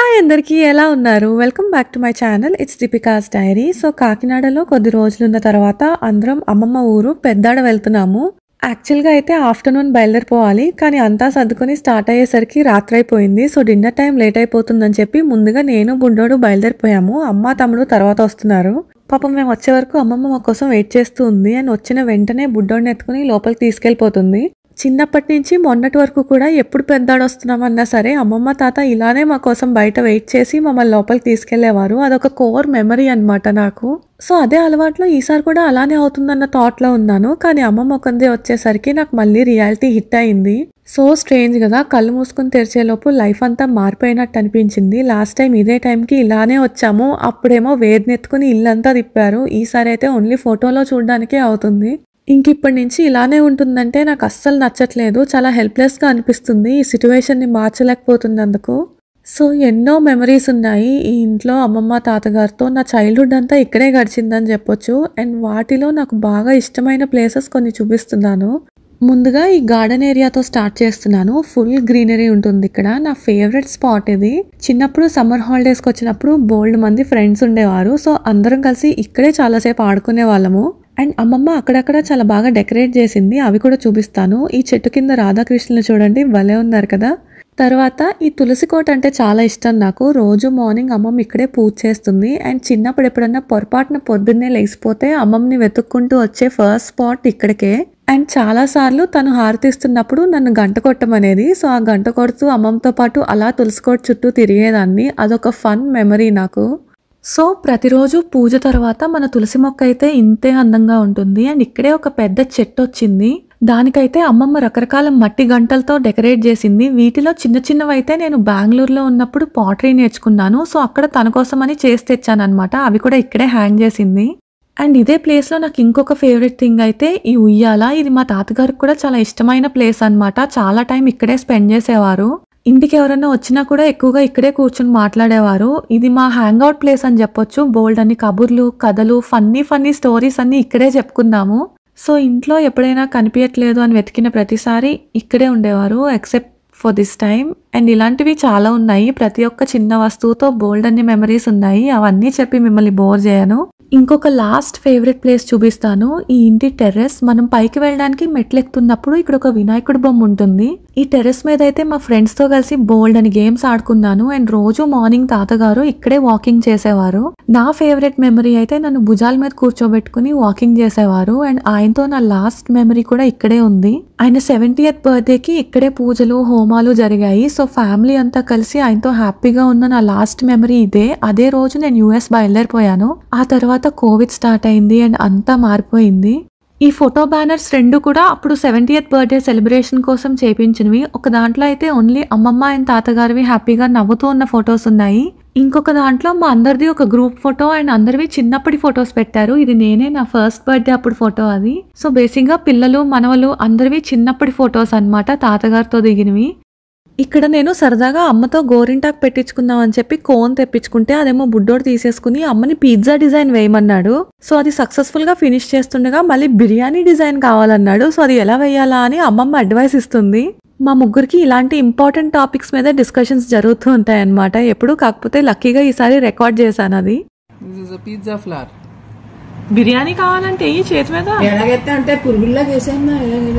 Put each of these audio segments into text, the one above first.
Hi అందరికీ ఎలా ఉన్నారు welcome back to my channel it's Deepika's diary so కాకినాడలో కొద్ది రోజులున్న తర్వాత అందరం అమ్మమ్మ ఊరు పెద్దాడ వెళ్తున్నాము యాక్చువల్గా అయితే ఆఫ్టర్నూన్ బయలుదేరిపోవాలి కానీ అంతా సర్దుకొని స్టార్ట్ అయ్యేసరికి రాత్రి అయిపోయింది సో డిన్నర్ టైం లేట్ అయిపోతుందని చెప్పి ముందుగా నేను బుడ్డోడు బయలుదేరిపోయాము అమ్మ తమ్ముడు తర్వాత వస్తున్నారు పాపం మేము వచ్చే వరకు అమ్మమ్మ మా కోసం వెయిట్ చేస్తూ ఉంది అండ్ వచ్చిన వెంటనే బుడ్డోడిని ఎత్తుకుని లోపలికి తీసుకెళ్ళిపోతుంది చిన్నప్పటి నుంచి మొన్నటి వరకు కూడా ఎప్పుడు పెద్దాడు వస్తున్నామన్నా సరే అమ్మమ్మ తాత ఇలానే మా కోసం బయట వెయిట్ చేసి మమ్మల్ని లోపలికి తీసుకెళ్లేవారు అదొక కోర్ మెమరీ అన్నమాట నాకు సో అదే అలవాట్లో ఈసారి కూడా అలానే అవుతుందన్న థాట్లో ఉన్నాను కానీ అమ్మమ్మ ఒకందే వచ్చేసరికి నాకు మళ్ళీ రియాలిటీ హిట్ అయింది సో స్ట్రేంజ్ కదా కళ్ళు మూసుకుని తెరిచేలోపు లైఫ్ అంతా మారిపోయినట్టు అనిపించింది లాస్ట్ టైం ఇదే టైంకి ఇలానే వచ్చాము అప్పుడేమో వేదినెత్తుకుని ఇల్లంతా తిప్పారు ఈసారి అయితే ఓన్లీ ఫోటోలో చూడడానికే అవుతుంది ఇంక ఇప్పటి నుంచి ఇలానే ఉంటుందంటే నాకు అస్సలు నచ్చట్లేదు చాలా హెల్ప్లెస్గా అనిపిస్తుంది ఈ సిచ్యువేషన్ని మార్చలేకపోతున్నందుకు సో ఎన్నో మెమరీస్ ఉన్నాయి ఈ ఇంట్లో అమ్మమ్మ తాతగారితో నా చైల్డ్హుడ్ అంతా ఇక్కడే గడిచిందని చెప్పొచ్చు అండ్ వాటిలో నాకు బాగా ఇష్టమైన ప్లేసెస్ కొన్ని చూపిస్తున్నాను ముందుగా ఈ గార్డెన్ ఏరియాతో స్టార్ట్ చేస్తున్నాను ఫుల్ గ్రీనరీ ఉంటుంది ఇక్కడ నా ఫేవరెట్ స్పాట్ ఇది చిన్నప్పుడు సమ్మర్ హాలిడేస్కి వచ్చినప్పుడు బోల్డ్ మంది ఫ్రెండ్స్ ఉండేవారు సో అందరం కలిసి ఇక్కడే చాలాసేపు ఆడుకునే వాళ్ళము అండ్ అమ్మమ్మ అక్కడక్కడ చాలా బాగా డెకరేట్ చేసింది అవి కూడా చూపిస్తాను ఈ చెట్టు కింద రాధాకృష్ణులు చూడండి భలే ఉన్నారు కదా తర్వాత ఈ తులసి కోట అంటే చాలా ఇష్టం నాకు రోజు మార్నింగ్ అమ్మమ్మ ఇక్కడే పూజ చేస్తుంది అండ్ చిన్నప్పుడు ఎప్పుడన్నా పొరపాటున పొద్దున్నే లేచిపోతే అమ్మమ్మని వెతుక్కుంటూ వచ్చే ఫస్ట్ స్పాట్ ఇక్కడికే అండ్ చాలా సార్లు తను హారతిస్తున్నప్పుడు నన్ను గంట కొట్టమనేది సో ఆ గంట కొడుతూ అమ్మమ్మతో పాటు అలా తులసి కోట చుట్టూ తిరిగేదాన్ని అదొక ఫన్ మెమరీ నాకు సో ప్రతిరోజు పూజ తర్వాత మన తులసి మొక్క అయితే ఇంతే అందంగా ఉంటుంది అండ్ ఇక్కడే ఒక పెద్ద చెట్టు వచ్చింది దానికైతే అమ్మమ్మ రకరకాల మట్టి గంటలతో డెకరేట్ చేసింది వీటిలో చిన్న చిన్నవైతే నేను బెంగళూరులో ఉన్నప్పుడు పాటరీ నేర్చుకున్నాను సో అక్కడ తన కోసమని చేసి తెచ్చాను అనమాట అవి కూడా ఇక్కడే హ్యాంగ్ చేసింది అండ్ ఇదే ప్లేస్లో నాకు ఇంకొక ఫేవరెట్ థింగ్ అయితే ఈ ఉయ్యాల ఇది మా తాతగారికి కూడా చాలా ఇష్టమైన ప్లేస్ అన్నమాట చాలా టైం ఇక్కడే స్పెండ్ చేసేవారు ఇంటికి ఎవరైనా వచ్చినా కూడా ఎక్కువగా ఇక్కడే కూర్చొని మాట్లాడేవారు ఇది మా హ్యాంగ్ అవుట్ ప్లేస్ అని చెప్పొచ్చు బోల్డ్ అన్ని కబుర్లు కథలు ఫన్నీ ఫన్నీ స్టోరీస్ అన్ని ఇక్కడే చెప్పుకున్నాము సో ఇంట్లో ఎప్పుడైనా కనిపించట్లేదు అని వెతికిన ప్రతిసారి ఇక్కడే ఉండేవారు except for this time and ఇలాంటివి చాలా ఉన్నాయి ప్రతి ఒక్క చిన్న వస్తువుతో బోల్డ్ అన్ని మెమరీస్ ఉన్నాయి అవన్నీ చెప్పి మిమ్మల్ని బోర్ చేయను ఇంకొక లాస్ట్ ఫేవరెట్ ప్లేస్ చూపిస్తాను ఈ ఇంటి టెర్రస్ మనం పైకి వెళ్ళడానికి మెట్లు ఎక్కుతున్నప్పుడు ఇక్కడ ఒక వినాయకుడి బొమ్మ ఉంటుంది ఈ టెర్రస్ మీద అయితే మా ఫ్రెండ్స్ తో కలిసి బోల్డ్ అని గేమ్స్ ఆడుకున్నాను అండ్ రోజు మార్నింగ్ తాతగారు ఇక్కడే వాకింగ్ చేసేవారు నా ఫేవరెట్ మెమరీ అయితే నన్ను భుజాల మీద కూర్చోబెట్టుకుని వాకింగ్ చేసేవారు అండ్ ఆయనతో నా లాస్ట్ మెమరీ కూడా ఇక్కడే ఉంది ఆయన సెవెంటీయత్ బర్త్డేకి ఇక్కడే పూజలు హోమాలు జరిగాయి సో ఫ్యామిలీ అంతా కలిసి ఆయనతో హ్యాపీగా ఉన్న నా లాస్ట్ మెమరీ ఇదే అదే రోజు నేను యుఎస్ బయలుదేరిపోయాను ఆ తర్వాత కోవిడ్ స్టార్ట్ అయింది అండ్ అంతా మారిపోయింది ఈ ఫోటో బ్యానర్స్ రెండు కూడా అప్పుడు సెవెంటీయత్ బర్త్డే సెలబ్రేషన్ కోసం చేపించినవి ఒక దాంట్లో అయితే ఓన్లీ అమ్మమ్మ అండ్ తాతగారివి హ్యాపీగా నవ్వుతూ ఉన్న ఫొటోస్ ఉన్నాయి ఇంకొక దాంట్లో మా అందరిది ఒక గ్రూప్ ఫోటో అండ్ అందరివి చిన్నప్పటి ఫొటోస్ పెట్టారు ఇది నేనే నా ఫస్ట్ బర్త్డే అప్పుడు ఫోటో అది సో బేసిక్ గా పిల్లలు మనవలు అందరివి చిన్నప్పటి ఫొటోస్ అన్నమాట తాతగారితో దిగినవి ఇక్కడ నేను సరదాగా అమ్మతో గోరింటాకు పెట్టించుకుందాం అని చెప్పి కోన్ తెప్పించుకుంటే అదేమో బుడ్డోడు తీసేసుకుని అమ్మని పిజ్జా డిజైన్ వేయమన్నాడు సో అది సక్సెస్ఫుల్ గా ఫినిష్ చేస్తుండగా మళ్ళీ బిర్యానీ డిజైన్ కావాలన్నాడు సో అది ఎలా వేయాలా అని అమ్మమ్మ అడ్వైస్ ఇస్తుంది మా ముగ్గురికి ఇలాంటి ఇంపార్టెంట్ టాపిక్స్ మీద డిస్కషన్స్ జరుగుతూ ఉంటాయి అన్నమాట ఎప్పుడు కాకపోతే లక్కీగా ఈసారి రికార్డ్ చేశాను అది this is a pizza flower biryani కావాలంటే ఈ చేతి మీద ఎలాగైతే అంటే పురుగుల్లా చేసాను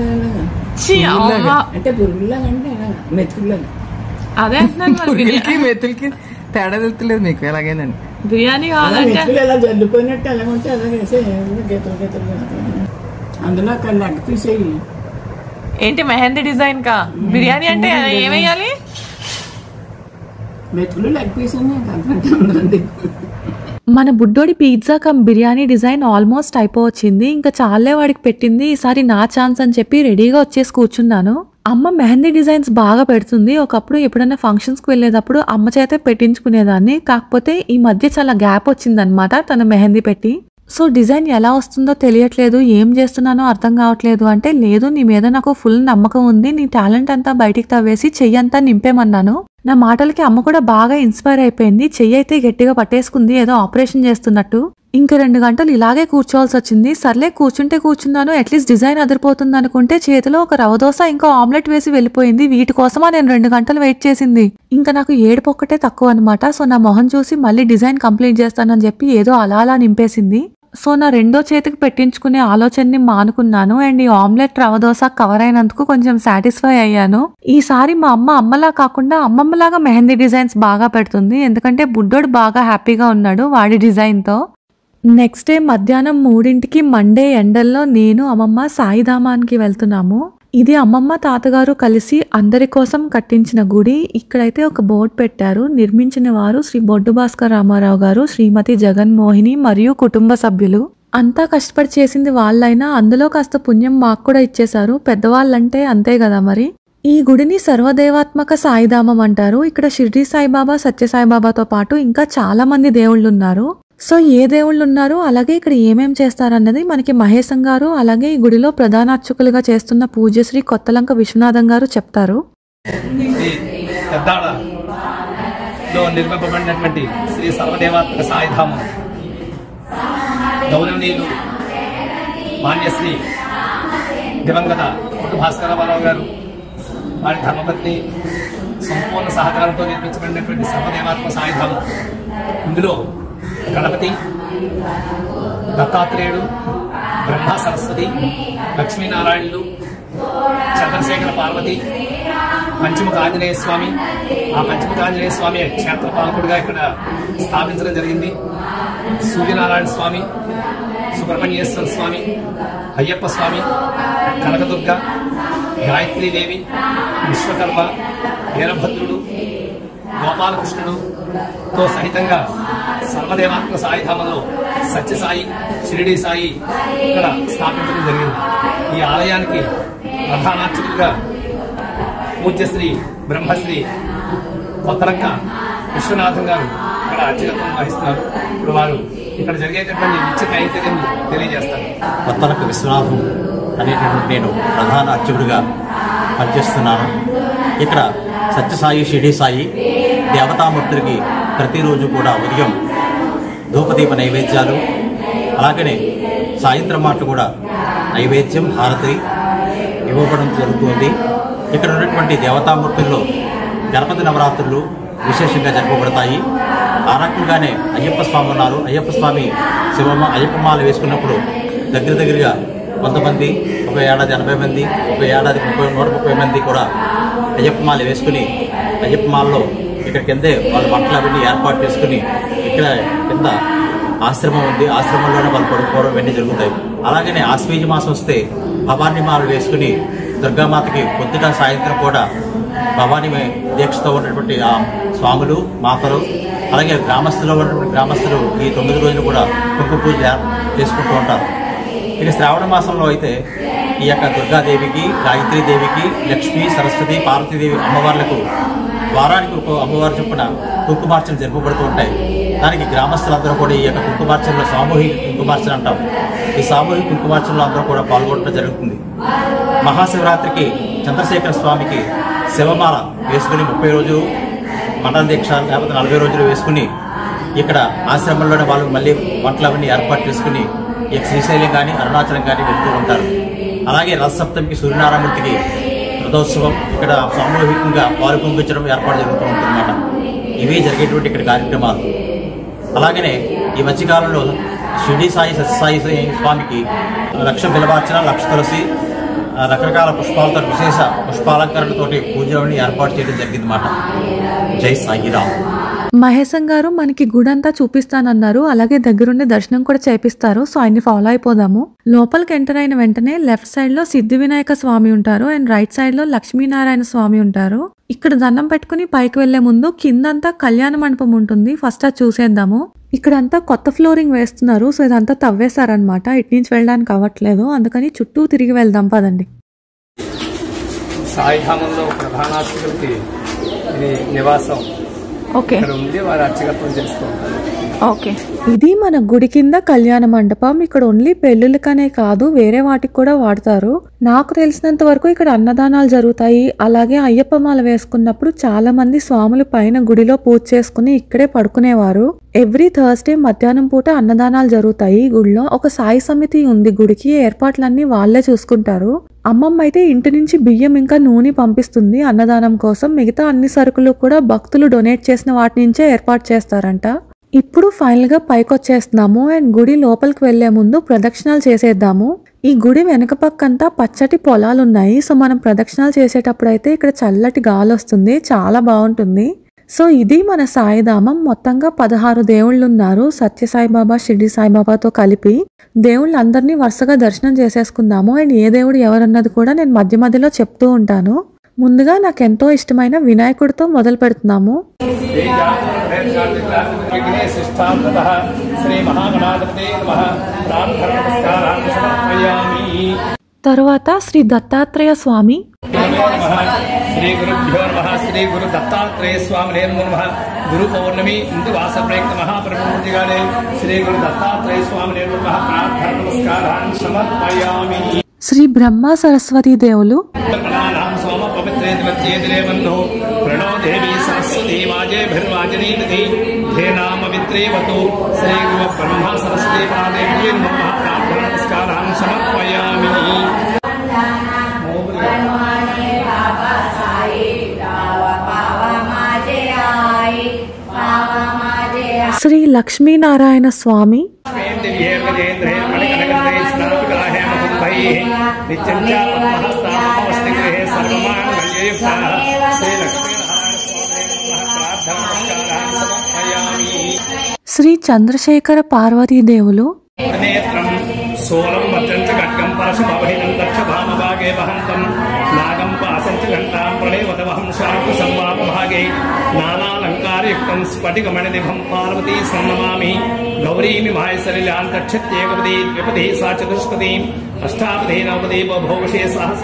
అంటే పురుగుల్లాగా అంటే ఎలాగ మెతుకుల్లాగా అదే పురుగులకి మెతులకి తేడా తెలుస్తలేదు మీకు ఎలాగైందండి బిర్యానీ అలా మెతుకులు ఎలా జల్లిపోయినట్టు ఎలా ఉంటే అలా వేసే గీతలు గీతలు గీతలు. అందులో అక్కడ లెగ్ తీసేయి ఏంటి మెహందీ డిజైన్ కా బిర్యానీ అంటే ఏమేయాలి మెతుకులు లెగ్ పీస్ ఉన్నాయి అంతకంటే ఉందండి మన బుడ్డోడి pizza come biryani design almost అయిపోవచ్చింది ఇంకా చాలే వాడికి పెట్టింది ఈసారి నా ఛాన్స్ అని చెప్పి రెడీగా వచ్చేసి కూర్చున్నాను అమ్మ మెహందీ డిజైన్స్ బాగా పెడుతుంది ఒకప్పుడు ఎప్పుడైనా ఫంక్షన్స్కి వెళ్ళేటప్పుడు అమ్మ చేతే పెట్టించుకునేదాన్ని కాకపోతే ఈ మధ్య చాలా గ్యాప్ వచ్చిందనమాట తన మెహందీ పెట్టి సో డిజైన్ ఎలా వస్తుందో తెలియట్లేదు ఏం చేస్తున్నానో అర్థం కావట్లేదు అంటే లేదు నీ మీద నాకు ఫుల్ నమ్మకం ఉంది నీ టాలెంట్ అంతా బయటికి తవ్వేసి చెయ్యంతా నింపేమన్నాను నా మాటలకి అమ్మ కూడా బాగా ఇన్స్పైర్ అయిపోయింది చెయ్యి అయితే గట్టిగా పట్టేసుకుంది ఏదో ఆపరేషన్ చేస్తున్నట్టు ఇంక రెండు గంటలు ఇలాగే కూర్చోవాల్సి వచ్చింది సర్లే కూర్చుంటే కూర్చున్నాను అట్లీస్ట్ డిజైన్ అదిరిపోతుంది అనుకుంటే చేతిలో ఒక రవ దోశ ఇంకా ఆమ్లెట్ వేసి వెళ్ళిపోయింది వీటి కోసమా నేను రెండు గంటలు వెయిట్ చేసింది ఇంకా నాకు ఏడుపు ఒక్కటే తక్కువ అనమాట సో నా మొహం చూసి మళ్ళీ డిజైన్ కంప్లీట్ చేస్తానని చెప్పి ఏదో అలా అలా నింపేసింది సో నా రెండో చేతికి పెట్టించుకునే ఆలోచనని మానుకున్నాను అండ్ ఈ ఆమ్లెట్ రవ దోశ కవర్ అయినందుకు కొంచెం సాటిస్ఫై అయ్యాను ఈసారి మా అమ్మ అమ్మలా కాకుండా అమ్మమ్మలాగా మెహందీ డిజైన్స్ బాగా పెడుతుంది ఎందుకంటే బుడ్డోడు బాగా హ్యాపీగా ఉన్నాడు వాడి డిజైన్ తో నెక్స్ట్ డే మధ్యాహ్నం మూడింటికి మండే ఎండల్లో నేను అమ్మమ్మ సాయిధామానికి వెళ్తున్నాము ఇది అమ్మమ్మ తాతగారు కలిసి అందరి కోసం కట్టించిన గుడి ఇక్కడైతే ఒక బోర్డు పెట్టారు నిర్మించిన వారు శ్రీ బొడ్డు భాస్కర్ రామారావు గారు శ్రీమతి జగన్మోహిని మరియు కుటుంబ సభ్యులు అంతా కష్టపడి చేసింది వాళ్ళైనా అందులో కాస్త పుణ్యం మాకు కూడా ఇచ్చేశారు పెద్దవాళ్ళంటే అంతే కదా మరి ఈ గుడిని సర్వదేవాత్మక సాయిధామం అంటారు ఇక్కడ షిర్డీ సాయిబాబా సత్యసాయిబాబాతో పాటు ఇంకా చాలా మంది దేవుళ్ళు ఉన్నారు సో ఏ దేవుళ్ళు ఉన్నారు అలాగే ఇక్కడ ఏమేం చేస్తారన్నది మనకి మహేశం గారు అలాగే ఈ గుడిలో ప్రధాన అర్చకులుగా చేస్తున్న పూజ్యశ్రీ కొత్తలంక విశ్వనాథం గారు చెప్తారు శ్రీ పెద్దాడలో నిర్మింపబడినటువంటి శ్రీ సర్వదేవాత్మక సాయిధామం గౌరవనీయులు మాన్యశ్రీ దివంగత పుట్టు భాస్కరరావు గారు వారి ధర్మపత్ని సంపూర్ణ సహకారంతో నిర్మించబడినటువంటి సర్వదేవాత్మక సాయిధామం ఇందులో గణపతి దత్తాత్రేయుడు బ్రహ్మ సరస్వతి లక్ష్మీనారాయణులు చంద్రశేఖర పార్వతి పంచముఖ ఆంజనేయ స్వామి ఆ పంచముఖ ఆంజనేయ స్వామి క్షేత్ర పాలకుడిగా ఇక్కడ స్థాపించడం జరిగింది సూర్యనారాయణ స్వామి సుబ్రహ్మణ్యేశ్వర స్వామి అయ్యప్ప స్వామి కనకదుర్గ గాయత్రీదేవి విశ్వకర్మ వీరభద్రుడు గోపాలకృష్ణుడు తో సహితంగా సర్వదేవాత్మక సాయిధామంలో సత్యసాయి షిరిడి సాయి ఇక్కడ స్థాపించడం జరిగింది ఈ ఆలయానికి ప్రధానార్చకులుగా పూజ్యశ్రీ బ్రహ్మశ్రీ కొత్తరంక విశ్వనాథం గారు ఇక్కడ అర్చకత్వం వహిస్తున్నారు ఇప్పుడు వారు ఇక్కడ జరిగేటటువంటి నిత్య కైంకర్యం తెలియజేస్తారు కొత్తలకు విశ్వనాథం అనేటటువంటి నేను ప్రధాన అర్చకుడిగా పనిచేస్తున్నాను ఇక్కడ సత్యసాయి షిరిడి సాయి దేవతామూర్తులకి ప్రతిరోజు కూడా ఉదయం ధూపదీప నైవేద్యాలు అలాగనే సాయంత్రం మాటలు కూడా నైవేద్యం హారతి ఇవ్వబడం జరుగుతుంది ఇక్కడ ఉన్నటువంటి దేవతామూర్తుల్లో గణపతి నవరాత్రులు విశేషంగా జరపబడతాయి ఆ రకంగానే అయ్యప్ప స్వామి ఉన్నారు అయ్యప్ప స్వామి శివమ్మ అయ్యప్ప మాల వేసుకున్నప్పుడు దగ్గర దగ్గరగా కొంతమంది ఒక ఏడాది ఎనభై మంది ఒక ఏడాది ముప్పై నూట ముప్పై మంది కూడా అయ్యప్ప మాల వేసుకుని అయ్యప్ప మాలలో ఇక్కడ కిందే వాళ్ళు బట్టలు అవన్నీ ఏర్పాటు చేసుకుని ఇక్కడ కింద ఆశ్రమం ఉంది ఆశ్రమంలోనే వాళ్ళు పడుకోవడం ఇవన్నీ జరుగుతాయి అలాగనే ఆశ్వీజ మాసం వస్తే భవానీ మాలలు వేసుకుని దుర్గామాతకి పొద్దుట సాయంత్రం కూడా భవానీ దీక్షతో ఉన్నటువంటి ఆ స్వాములు మాతలు అలాగే గ్రామస్తులు ఉన్నటువంటి గ్రామస్తులు ఈ తొమ్మిది రోజులు కూడా కుంకుమ పూజ చేసుకుంటూ ఉంటారు ఇక శ్రావణ మాసంలో అయితే ఈ యొక్క దుర్గాదేవికి గాయత్రీదేవికి లక్ష్మీ సరస్వతి పార్వతీదేవి అమ్మవార్లకు వారానికి ఒక అమ్మవారి చొప్పున కుంకుమార్చన జరపబడుతూ ఉంటాయి దానికి గ్రామస్తులందరూ కూడా ఈ యొక్క కుంకుమార్చనలో సామూహిక కుంకుమార్చన అంటాం ఈ సామూహిక కుంకుమార్చనలో అందరూ కూడా పాల్గొనడం జరుగుతుంది మహాశివరాత్రికి చంద్రశేఖర స్వామికి శివమాల వేసుకుని ముప్పై రోజులు మండల దీక్ష లేకపోతే నలభై రోజులు వేసుకుని ఇక్కడ ఆశ్రమంలోనే వాళ్ళు మళ్ళీ వంటలు అవన్నీ ఏర్పాటు చేసుకుని ఈ శ్రీశైలం కానీ అరుణాచలం కానీ వెళ్తూ ఉంటారు అలాగే రథసప్తమికి సూర్యనారాయణమూర్తికి రథోత్సవం ఇక్కడ సామూహికంగా పాలు పొంగించడం ఏర్పాటు జరుగుతూ ఉంటుందన్నమాట ఇవి జరిగేటువంటి ఇక్కడ కార్యక్రమాలు అలాగనే ఈ మధ్యకాలంలో షిరిడి సాయి సత్యసాయి స్వామికి లక్ష బిలవార్చన లక్ష తులసి ఆ, రకరకాల పుష్పాలతో విశేష పుష్పాలంకరణతోటి పూజలని ఏర్పాటు చేయడం జరిగిందన్నమాట జై సాయిరామ్ మహేశం గారు మనకి గుడంతా చూపిస్తానన్నారు అలాగే దగ్గరుండి దర్శనం కూడా చేపిస్తారు సో ఆయన్ని ఫాలో అయిపోదాము లోపలికి ఎంటర్ అయిన వెంటనే లెఫ్ట్ సైడ్ లో సిద్ధి వినాయక స్వామి ఉంటారు అండ్ రైట్ సైడ్ లో లక్ష్మీనారాయణ స్వామి ఉంటారు ఇక్కడ దండం పెట్టుకుని పైకి వెళ్లే ముందు కిందంతా కళ్యాణ మండపం ఉంటుంది ఫస్ట్ అది చూసేద్దాము ఇక్కడంతా కొత్త ఫ్లోరింగ్ వేస్తున్నారు సో ఇదంతా తవ్వేశారనమాట ఇటు నుంచి వెళ్ళడానికి అవ్వట్లేదు అందుకని చుట్టూ తిరిగి వెళ్దాం పదండి సాయిధామంలో ప్రధానార్చకులకి ఇది నివాసం ఓకే ఇక్కడ ఉండి వారు అర్చకత్వం చేస్తూ ఉంటారు ఓకే ఇది మన గుడి కింద కళ్యాణ మండపం ఇక్కడ ఓన్లీ పెళ్ళిళ్ళకనే కాదు వేరే వాటికి కూడా వాడతారు నాకు తెలిసినంత వరకు ఇక్కడ అన్నదానాలు జరుగుతాయి అలాగే అయ్యప్ప మాల వేసుకున్నప్పుడు చాలా మంది స్వాములు పైన గుడిలో పూజ చేసుకుని ఇక్కడే పడుకునేవారు ఎవ్రీ థర్స్డే మధ్యాహ్నం పూట అన్నదానాలు జరుగుతాయి ఈ గుడిలో ఒక సాయి సమితి ఉంది గుడికి ఏర్పాట్లన్నీ వాళ్ళే చూసుకుంటారు అమ్మమ్మ అయితే ఇంటి నుంచి బియ్యం ఇంకా నూనె పంపిస్తుంది అన్నదానం కోసం మిగతా అన్ని సరుకులు కూడా భక్తులు డొనేట్ చేసిన వాటి నుంచే ఏర్పాటు చేస్తారంట ఇప్పుడు ఫైనల్ గా పైకి వచ్చేస్తున్నాము అండ్ గుడి లోపలికి వెళ్లే ముందు ప్రదక్షిణాలు చేసేద్దాము ఈ గుడి వెనక పక్కంతా పచ్చటి పొలాలు ఉన్నాయి సో మనం ప్రదక్షిణాలు చేసేటప్పుడు అయితే ఇక్కడ చల్లటి గాలి వస్తుంది చాలా బాగుంటుంది సో ఇది మన సాయిధామం మొత్తంగా పదహారు దేవుళ్ళు ఉన్నారు సత్యసాయిబాబా షిరిడి సాయిబాబాతో కలిపి దేవుళ్ళందరినీ వరుసగా దర్శనం చేసేసుకుందాము అండ్ ఏ దేవుడు ఎవరన్నది కూడా నేను మధ్య మధ్యలో చెప్తూ ఉంటాను ముందుగా నాకు ఎంతో ఇష్టమైన వినాయకుడితో మొదలు పెడుతున్నాము విఘ్నేశిష్టాంతః శ్రీ మహాగణాధిపతే నమః ప్రార్థన నమస్కారాన్ని సమర్పయామి తరువాత శ్రీ దత్తాత్రేయ స్వామి నమో నమః శ్రీ గురుభ్యో నమః శ్రీ గురు దత్తాత్రేయ స్వామి నమో నమః గురు పౌర్ణమి ఇందు వాస ప్రయుక్త మహాప్రభుగానే శ్రీ గురు దత్తాత్రేయ స్వామి నమో నమః ప్రార్థన నమస్కారాన్ని సమర్పయామి శ్రీ బ్రహ్మ సరస్వతి దేవులు గణానాం సోమ పవిత్రేదివత్యేదిలే బంధో ప్రణో దేవి సరస్వతి వాజేభిర్వాజనీనది ధేనామ విత్రేవతు శ్రీ గురు బ్రహ్మ సరస్వతి పరాదేవి నమ ప్రార్థన నమస్కారాన్ని సమర్పయామి శ్రీ లక్ష్మీనారాయణ స్వామి దివ్యే గజేంద్రే మణికనగంధే స్నాపికాహే మహుంభైః నిత్యం చ పద్మహస్తామస్తి గృహే సర్వమాంగళ్యయుక్తః శ్రీ లక్ష్మీనారాయణ స్వామి నమః ప్రార్థన నమస్కారాన్ని సమర్పయామి శ్రీ చంద్రశేఖర పార్వతీ దేవులు నేత్రం సోలం వర్జం చ ఖడ్గం పరశుమవహినం దక్ష భామభాగే వహంతం నాగం పాసం చ ఘంటాం ప్రణేవతవహం శాంకు సంవామభాగే నానాలంకారయుక్తం స్ఫటికమణినిభం పార్వతీ సన్నమామి గౌరీమి మాయసలిలాం దక్షత్యేకపది ద్విపది సా చతుష్పది అష్టాపది నవపది బభూషే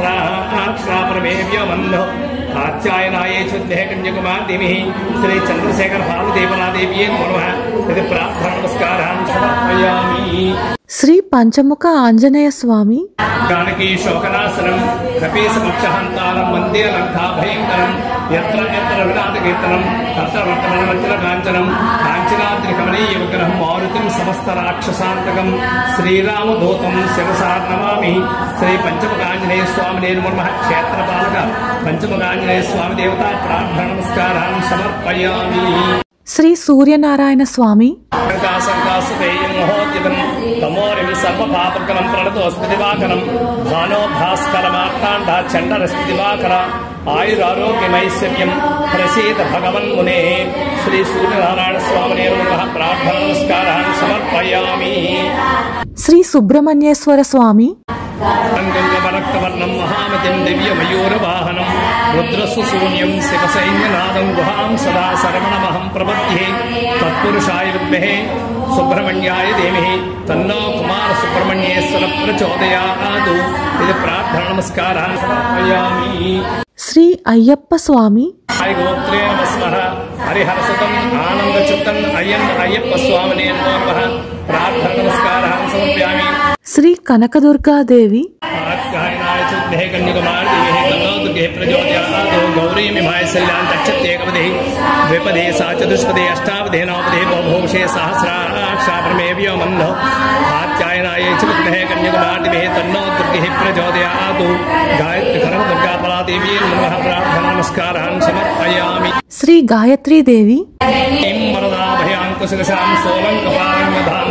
సహస్రాక్షరాపరమేవ్యమంధో కాత్యాయనాయే చుద్ధే కన్యకుమార్దిమి శ్రీ చంద్రశేఖర భారదేవనాదేవ్యే నమః ఇది ప్రార్థన నమస్కారాన్ని సమర్పయామి శ్రీ పంచముఖ ఆంజనేయ స్వామి జానకీ శోకనాశనం కపీసమక్షహంతారం వందే లంకా భయంకరం ఎత్ర ఎత్ర వినాద కీర్తనం తత్ర వర్తమనవచ్చల కాంచనం కాంచనాద్రి కమనీయ విగ్రహం మారుతిం సమస్త రాక్షసాంతకం శ్రీరామదూతం శిరసార్ నమామి శ్రీ పంచముఖాంజనేయ స్వామి నేను నమ క్షేత్రపాలక పంచముఖాంజనేయ స్వామి దేవత ప్రార్థన నమస్కారాన్ని సమర్పయామి శ్రీ సూర్యనారాయణ స్వామి సంకాసుదేయం మహోద్యతం తమోరిం సర్వపాపకలం ప్రణతోస్మి దివాకరం భానో భాస్కరమార్తాండ చండరస్మి దివాకర ఆయురారోగ్యమైశ్వర్యం ప్రసీద భగవన్ మునే శ్రీ సూర్యనారాయణ స్వామి నమః ప్రార్థన నమస్కారాన్ని సమర్పయామి శ్రీ సుబ్రహ్మణ్యేశ్వర స్వామి అంగంగమరక్తవర్ణం మహామతిం దివ్యమయూరవాహనం రుద్రస్సు శూన్యం శివసైన్యనాదం గుహాం సదా శరవణమహం ప్రపద్యే తత్పురుషాయ విద్మహే సుబ్రహ్మణ్యాయ ధీమహి తన్నో కుమార సుబ్రహ్మణ్యేశ్వర ప్రచోదయాదు ఇది ప్రార్థన నమస్కారాన్ని సమర్పయామి శ్రీ అయ్యప్ప స్వామి హాయ్ గోత్రే నమస్మర హరిహరసుతం ఆనందచిత్తం అయ్యన్ అయ్యప్ప స్వామినే నమో నమః ప్రార్థన నమస్కారాన్ని సమర్పయామి శ్రీ కనకదుర్గాదేవి ఆజ్ఞాయనాయ చుద్ధే కన్యకుమార్దేహి కన్నోదుర్గే ప్రచోదయాదో గౌరీమి మాయశల్యాన్ తచ్చత్యేకపదే ద్విపదే సా చతుష్పదే అష్టాపదే నవపదే బహుభూషే సహస్రాక్షాపరమేవ్యో మందో ఆజ్ఞాయనాయ చుద్ధే కన్యకుమార్దేహి తన్నోదుర్గే ప్రచోదయాదో గాయత్రి కనకదుర్గా పరాదేవి నమః ప్రార్థన నమస్కారాన్ సమర్పయామి శ్రీ గాయత్రీదేవి ीं वरदाभयाङ्कुशकशां सोलङ्कपारङ्गधां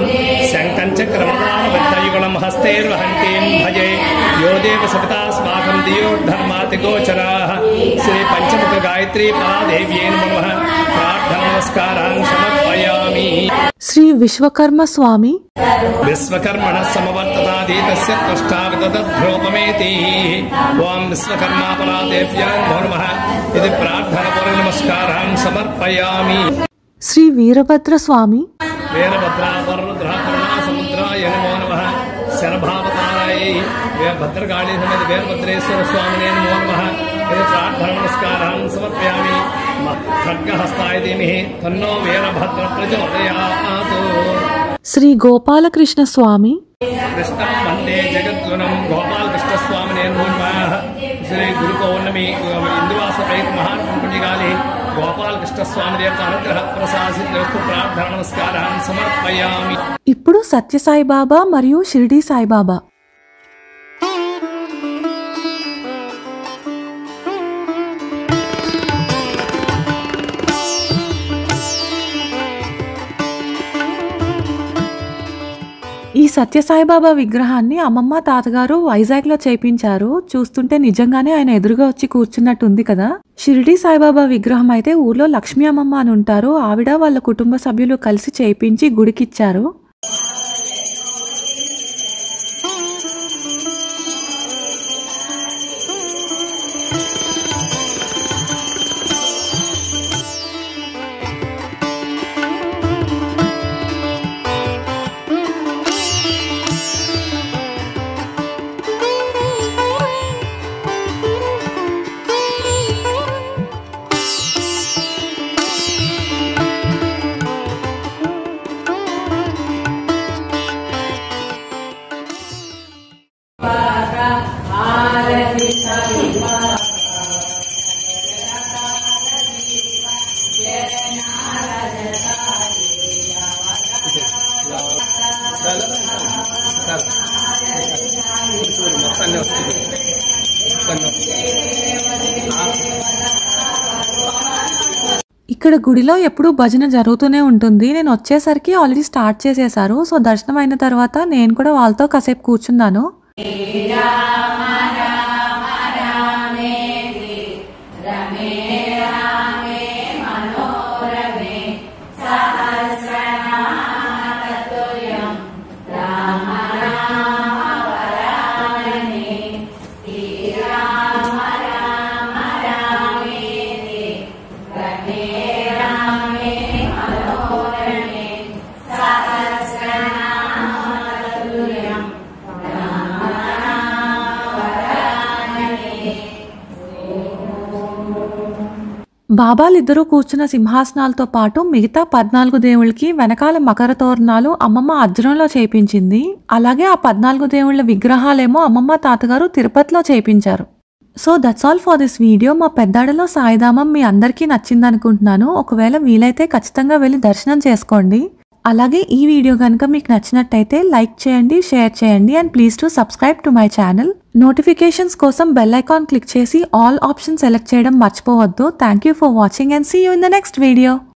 शङ्कञ्चक्रमदानवद्धयुगलं हस्तैर्वहन्तीं भजे यो देव सवितास्माकं दियोद्धर्मातिगोचराः श्रीपञ्चमुखगायत्री परादेव्यै नमः प्रार्थनमस्कारान् समर्पयामि శ్రీ విశ్వకర్మ స్వామి विश्वकर्मणः समवर्तताधीतस्य त्वष्टाविदध्रोपमेति ॐ विश्वकर्मापरादेव्यां नमः इति प्रार्थनपूर्वनमस्कारान् समर्पयामि శ్రీ వీరభద్ర స్వామి వీరభద్రాపరుద్రాపరుణా సముద్రాయ నమో నమ శరభావతారాయ భద్రకాళీ సమేత వీరభద్రేశ్వర స్వామినే నమో నమ प्रार्थनमस्कारान् समर्पयामि खड्गहस्ताय धीमहि तन्नो वीरभद्र प्रचोदयात् శ్రీ గోపాలకృష్ణ స్వామి कृष्णं वन्दे जगद्गुरुं गोपालकृष्णस्वामिने नमः श्री गुरुपौर्णमी इन्दुवासपैत महान् पुण्यकाले गोपालकृष्णस्वामिदेवత అనుగ్రహ ప్రసాదిస్తూ ప్రార్థన నమస్కారాన్ని సమర్పయామి ఇప్పుడు సత్యసాయి బాబా మరియు షిరిడి సాయిబాబా ఈ సత్యసాయిబాబా విగ్రహాన్ని అమ్మమ్మ తాతగారు వైజాగ్ లో చేపించారు చూస్తుంటే నిజంగానే ఆయన ఎదురుగా వచ్చి కూర్చున్నట్టు ఉంది కదా షిరిడి సాయిబాబా విగ్రహం అయితే ఊర్లో లక్ష్మీ అమ్మమ్మ అని ఉంటారు ఆవిడ వాళ్ళ కుటుంబ సభ్యులు కలిసి చేపించి గుడికిచ్చారు ఇక్కడ గుడిలో ఎప్పుడూ భజన జరుగుతూనే ఉంటుంది నేను వచ్చేసరికి ఆల్రెడీ స్టార్ట్ చేసేసారు సో దర్శనం అయిన తర్వాత నేను కూడా వాళ్ళతో కాసేపు కూర్చున్నాను బాబాలిద్దరూ కూర్చున్న సింహాసనాలతో పాటు మిగతా పద్నాలుగు దేవుళ్ళకి వెనకాల మకర తోరణాలు అమ్మమ్మ అజ్రంలో చేపించింది అలాగే ఆ పద్నాలుగు దేవుళ్ళ విగ్రహాలేమో అమ్మమ్మ తాతగారు తిరుపతిలో చేపించారు so that's all for this video మా పెద్దాడలో సాయిధామం మీ అందరికీ నచ్చింది అనుకుంటున్నాను ఒకవేళ వీలైతే ఖచ్చితంగా వెళ్ళి దర్శనం చేసుకోండి అలాగే ఈ వీడియో కనుక మీకు నచ్చినట్టయితే లైక్ చేయండి షేర్ చేయండి and please to subscribe to my channel notifications కోసం బెల్ ఐకాన్ క్లిక్ చేసి ఆల్ ఆప్షన్ సెలెక్ట్ చేయడం మర్చిపోవద్దు thank you for watching and see you in the next video